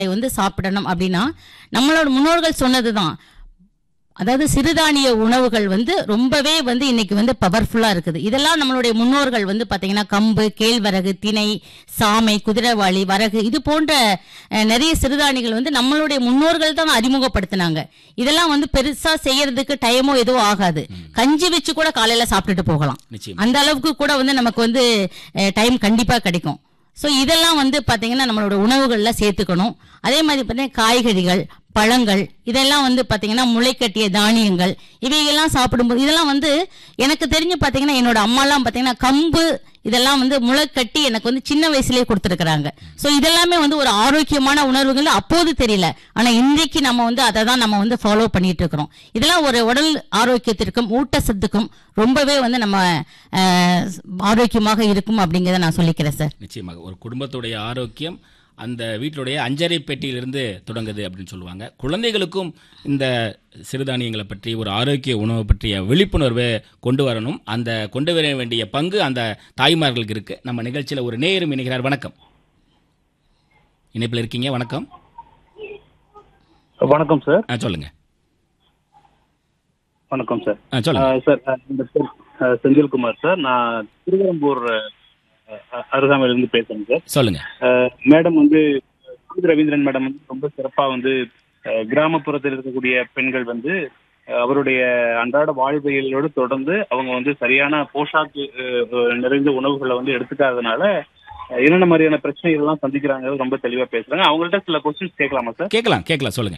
வந்து சாப்பிடணும் அப்படின்னா நம்மளோட முன்னோர்கள் சொன்னதுதான் அதாவது சிறுதானிய உணவுகள் வந்து ரொம்பவே வந்து இன்னைக்கு வந்து பவர்ஃபுல்லா இருக்குது இதெல்லாம் நம்மளுடைய முன்னோர்கள் வந்து பாத்தீங்கன்னா கம்பு கேழ்வரகு திணை சாமை குதிரைவாளி வரகு இது போன்ற அஹ், நிறைய சிறுதானியங்கள் வந்து நம்மளுடைய முன்னோர்கள் தான் அறிமுகப்படுத்தினாங்க இதெல்லாம் வந்து பெருசா செய்யறதுக்கு டைமோ எதுவும் ஆகாது கஞ்சி வச்சு கூட காலையில சாப்பிட்டுட்டு போகலாம் நிச்சயம் அந்த அளவுக்கு கூட வந்து நமக்கு வந்து டைம் கண்டிப்பா கிடைக்கும் ஸோ இதெல்லாம் வந்து பாத்தீங்கன்னா நம்மளோட உணவுகளில் சேர்த்துக்கணும் அதே மாதிரி பார்த்தீங்கன்னா காய்கறிகள் பழங்கள் இதெல்லாம் வந்து பாத்தீங்கன்னா முளைக்கட்டிய தானியங்கள் இவைகள்லாம் சாப்பிடும்போது இதெல்லாம் வந்து எனக்கு தெரிஞ்சு பாத்தீங்கன்னா என்னோட அம்மாலாம் பாத்தீங்கன்னா கம்பு இதெல்லாம் வந்து முளைக்கட்டி எனக்கு வந்து சின்ன வயசுலயே கொடுத்துருக்குறாங்க ஸோ இதெல்லாமே வந்து ஒரு ஆரோக்கியமான உணர்வுகள் அப்போது தெரியல ஆனா இன்றைக்கு நம்ம வந்து அதை தான் நம்ம வந்து ஃபாலோ பண்ணிட்டு இருக்கிறோம் இதெல்லாம் ஒரு உடல் ஆரோக்கியத்திற்கும் ஊட்டச்சத்துக்கும் ரொம்பவே வந்து நம்ம அஹ், ஆரோக்கியமாக இருக்கும் அப்படிங்கிறத நான் சொல்லிக்கிறேன் சார் நிச்சயமாக ஒரு குடும்பத்துடைய ஆரோக்கியம் அந்த வீட்டுடைய அஞ்சரை பெட்டியிலிருந்து தொடங்குது அப்படின்னு சொல்லுவாங்க குழந்தைகளுக்கும் இந்த சிறுதானியங்களை பற்றி ஒரு ஆரோக்கிய உணவு பற்றிய விழிப்புணர்வை கொண்டு வரணும் அந்த கொண்டு வர வேண்டிய பங்கு அந்த தாய்மார்களுக்கு இருக்கு நம்ம நிகழ்ச்சியில் ஒரு நேயரும் இணைகிறார் வணக்கம் இணைப்பில் இருக்கீங்க வணக்கம் வணக்கம் சார் ஆ சொல்லுங்க வணக்கம் சார் ஆ சொல்லுங்க அஹ் சார் அஹ் இந்த பேர் அஹ் செந்தில்குமார் சார் நான் திருவரம்பூர் அஹ், அஹ், அருகாமையிலிருந்து பேசுறேன் சார் சொல்லுங்க அஹ், மேடம் வந்து சுமித் ரவீந்திரன் மேடம் வந்து ரொம்ப சிறப்பா வந்து அஹ், கிராமப்புறத்தில் இருக்கக்கூடிய பெண்கள் வந்து அஹ், அவருடைய அன்றாட வாழ்வியலோடு தொடர்ந்து அவங்க வந்து சரியான போஷாக்கு அஹ், அஹ், நிறைந்த உணவுகளை வந்து எடுத்துக்காதனால அஹ், என்னென்ன மாதிரியான பிரச்சனைகள் எல்லாம் சந்திக்கிறாங்க ரொம்ப தெளிவா பேசுறாங்க அவங்கள்ட்ட சில கொஸ்டின்ஸ் கேட்கலாமா சார் கேட்கலாம் கேட்கலாம் சொல்லுங்க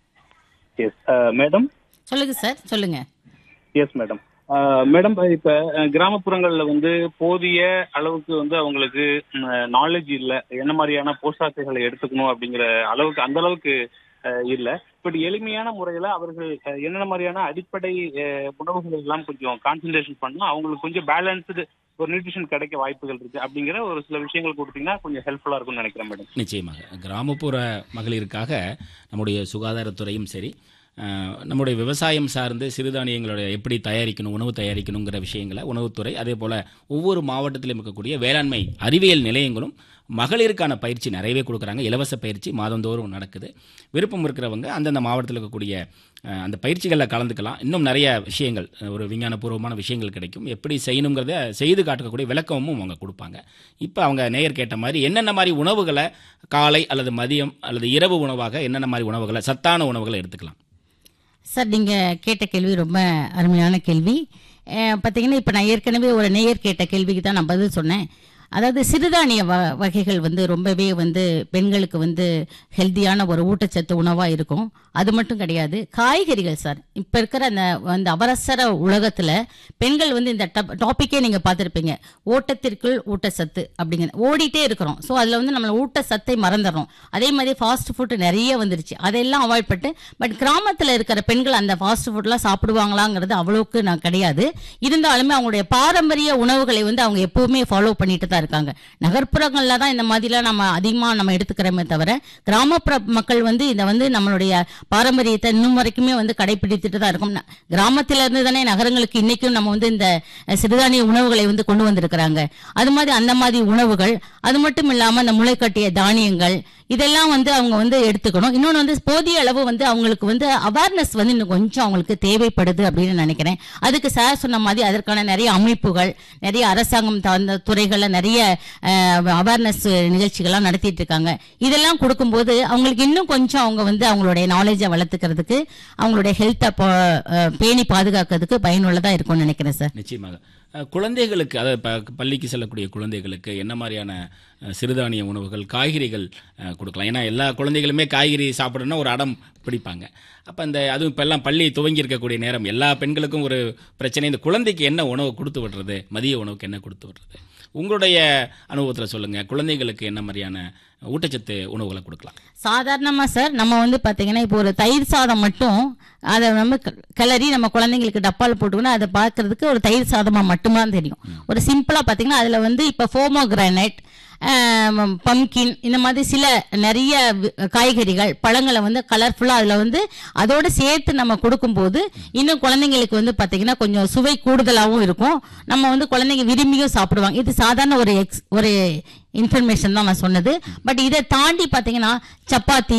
எஸ் மேடம் சொல்லுங்க சார் சொல்லுங்க எஸ் மேடம் மேடம் இப்ப அஹ், கிராமப்புறங்கள்ல வந்து போதிய அளவுக்கு வந்து அவங்களுக்கு நாலேஜ் இல்ல என்ன மாதிரியான போஷாக்குகளை எடுத்துக்கணும் அப்படிங்கிற அளவுக்கு அந்த அளவுக்கு அஹ், இல்ல பட் எளிமையான முறையில அவர்கள் அஹ், என்னென்ன மாதிரியான அடிப்படை அஹ், உணவுகள் எல்லாம் கொஞ்சம் கான்சென்ட்ரேஷன் பண்ணா அவங்களுக்கு கொஞ்சம் பேலன்ஸ்டு ஒரு நியூட்ரிஷன் கிடைக்க வாய்ப்புகள் இருக்கு அப்படிங்கிற ஒரு சில விஷயங்கள் கொடுத்தீங்கன்னா கொஞ்சம் ஹெல்ப்ஃபுல்லா இருக்கும்னு நினைக்கிறேன் மேடம் நிச்சயமாக கிராமப்புற மகளிருக்காக நம்முடைய சுகாதாரத்துறையும் சரி அஹ், நம்முடைய விவசாயம் சார்ந்து சிறுதானியங்களோட எப்படி தயாரிக்கணும் உணவு தயாரிக்கணுங்கிற விஷயங்களை உணவுத்துறை அதே போல் ஒவ்வொரு மாவட்டத்திலும் இருக்கக்கூடிய வேளாண்மை அறிவியல் நிலையங்களும் மகளிருக்கான பயிற்சி நிறையவே கொடுக்குறாங்க இலவச பயிற்சி மாதந்தோறும் நடக்குது விருப்பம் இருக்கிறவங்க அந்தந்த மாவட்டத்தில் இருக்கக்கூடிய அஹ், அந்த பயிற்சிகளில் கலந்துக்கலாம் இன்னும் நிறைய விஷயங்கள் அஹ், ஒரு விஞ்ஞானபூர்வமான விஷயங்கள் கிடைக்கும் எப்படி செய்யணுங்கிறத செய்து காட்டக்கூடிய விளக்கமும் அவங்க கொடுப்பாங்க இப்போ அவங்க நேயர் கேட்ட மாதிரி என்னென்ன மாதிரி உணவுகளை காலை அல்லது மதியம் அல்லது இரவு உணவாக என்னென்ன மாதிரி உணவுகளை சத்தான உணவுகளை எடுத்துக்கலாம் சார் நீங்க கேட்ட கேள்வி ரொம்ப அருமையான கேள்வி அஹ், பாத்தீங்கன்னா இப்ப நான் ஏற்கனவே ஒரு நேயர் கேட்ட கேள்விக்கு தான் நான் பதில் சொன்னேன் அதாவது சிறுதானிய வ வகைகள் வந்து ரொம்பவே வந்து பெண்களுக்கு வந்து ஹெல்த்தியான ஒரு ஊட்டச்சத்து உணவா இருக்கும் அது மட்டும் கிடையாது காய்கறிகள் சார் இப்ப இருக்கிற அந்த அந்த அவசர உலகத்துல பெண்கள் வந்து இந்த டாபிக்கே நீங்க பார்த்திருப்பீங்க ஓட்டத்திற்குள் ஊட்டச்சத்து அப்படிங்கிற ஓடிட்டே இருக்கிறோம் ஸோ அதுல வந்து நம்ம ஊட்டச்சத்தை மறந்துடுறோம் அதே மாதிரி ஃபாஸ்ட் ஃபுட் நிறைய வந்துருச்சு அதெல்லாம் அவாய்ட் பண்ணிட்டு பட் கிராமத்துல இருக்கிற பெண்கள் அந்த ஃபாஸ்ட் ஃபுட்லாம் சாப்பிடுவாங்களாங்கிறது அவ்வளவுக்கு நான் கிடையாது இருந்தாலுமே அவங்களுடைய பாரம்பரிய உணவுகளை வந்து அவங்க எப்பவுமே ஃபாலோ பண்ணிட்டு தான் இருக்காங்க நகர்ப்புறங்கள்ல தான் இந்த மாதிரிலாம் நம்ம அதிகமா நம்ம எடுத்துக்கிறோமே தவிர கிராமப்புற மக்கள் வந்து இதை வந்து நம்மளுடைய பாரம்பரியத்தை இன்னும் வரைக்குமே வந்து கடைபிடித்துட்டு தான் இருக்கும் ந- கிராமத்தில இருந்து தானே நகரங்களுக்கு இன்னைக்கும் நம்ம வந்து இந்த அஹ், சிறுதானிய உணவுகளை வந்து கொண்டு வந்திருக்கிறாங்க அது மாதிரி அந்த மாதிரி உணவுகள் அது மட்டும் இல்லாம அந்த முளைக்கட்டிய தானியங்கள் இதெல்லாம் வந்து அவங்க வந்து எடுத்துக்கணும் இன்னொன்று வந்து போதிய அளவு வந்து அவங்களுக்கு வந்து அவேர்னஸ் வந்து இன்னும் கொஞ்சம் அவங்களுக்கு தேவைப்படுது அப்படின்னு நினைக்கிறேன் அதுக்கு சார் சொன்ன மாதிரி அதற்கான நிறைய அமைப்புகள் நிறைய அரசாங்கம் சார்ந்த துறைகள்ல நிறைய அவேர்னஸ் நிகழ்ச்சிகள்லாம் நடத்திட்டு இருக்காங்க இதெல்லாம் கொடுக்கும்போது அவங்களுக்கு இன்னும் கொஞ்சம் அவங்க வந்து அவங்களுடைய நாலேஜை வளர்த்துக்கிறதுக்கு அவங்களுடைய ஹெல்த்தை பேணி பாதுகாக்கிறதுக்கு பயனுள்ளதா இருக்கும்னு நினைக்கிறேன் சார் நிச்சயமாக அஹ், குழந்தைகளுக்கு அதாவது ப- பள்ளிக்கு செல்லக்கூடிய குழந்தைகளுக்கு என்ன மாதிரியான அஹ், சிறுதானிய உணவுகள் காய்கறிகள் அஹ், கொடுக்கலாம் ஏன்னா எல்லா குழந்தைகளுமே காய்கறி சாப்பிடணும்னா ஒரு அடம் பிடிப்பாங்க அப்போ இந்த அதுவும் இப்போ எல்லாம் பள்ளி துவங்கி இருக்கக்கூடிய நேரம் எல்லா பெண்களுக்கும் ஒரு பிரச்சனை இந்த குழந்தைக்கு என்ன உணவு கொடுத்து விடுறது மதிய உணவுக்கு என்ன கொடுத்து விடுறது உங்களுடைய அனுபவத்தில் சொல்லுங்கள் குழந்தைகளுக்கு என்ன மாதிரியான ஊட்டச்சத்து உணவுகளை கொடுக்கலாம் சாதாரணமா சார் நம்ம வந்து பாத்தீங்கன்னா இப்போ ஒரு தயிர் சாதம் மட்டும் அதை நம்ம க- கிளறி நம்ம குழந்தைங்களுக்கு டப்பால் போட்டுக்கணும் அதை பார்க்கறதுக்கு ஒரு தயிர் சாதமா மட்டும்தான் தெரியும் ஒரு சிம்பிளா பாத்தீங்கன்னா அதுல வந்து இப்ப ஃபோமோ கிரானைட் பம்கின் இந்த மாதிரி சில நிறைய வி- காய்கறிகள் பழங்களை வந்து கலர்ஃபுல்லாக அதில் வந்து அதோட சேர்த்து நம்ம கொடுக்கும்போது இன்னும் குழந்தைங்களுக்கு வந்து பார்த்தீங்கன்னா கொஞ்சம் சுவை கூடுதலாகவும் இருக்கும் நம்ம வந்து குழந்தைங்க விரும்பியும் சாப்பிடுவாங்க இது சாதாரண ஒரு எக்ஸ் ஒரு இன்ஃபர்மேஷன் தான் நான் சொன்னது பட் இதை தாண்டி பார்த்தீங்கன்னா சப்பாத்தி